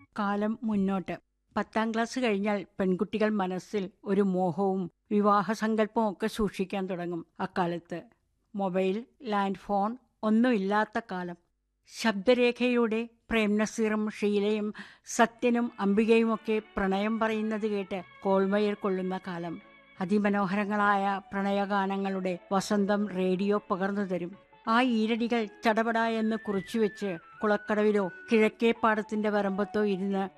കാലം മുന്നോട്ട് പത്താം ക്ലാസ് കഴിഞ്ഞാൽ പെൺകുട്ടികൾ മനസ്സിൽ ഒരു മോഹവും വിവാഹസങ്കല്പവും ഒക്കെ സൂക്ഷിക്കാൻ തുടങ്ങും അക്കാലത്ത് മൊബൈൽ ലാൻഡ് ഫോൺ ഒന്നുമില്ലാത്ത കാലം ശബ്ദരേഖയുടെ പ്രേം നസീറും ഷീലയും സത്യനും അംബികയുമൊക്കെ പ്രണയം പറയുന്നത് കേട്ട് കോൾമയർ കൊള്ളുന്ന കാലം അതിമനോഹരങ്ങളായ പ്രണയഗാനങ്ങളുടെ വസന്തം റേഡിയോ പകർന്നു തരും ആ ഈരടികൾ ചടപട എന്ന് കുറിച്ചുവെച്ച് കുളക്കടവിലോ കിഴക്കേപ്പാടത്തിന്റെ വരമ്പത്തോ ഇരുന്ന്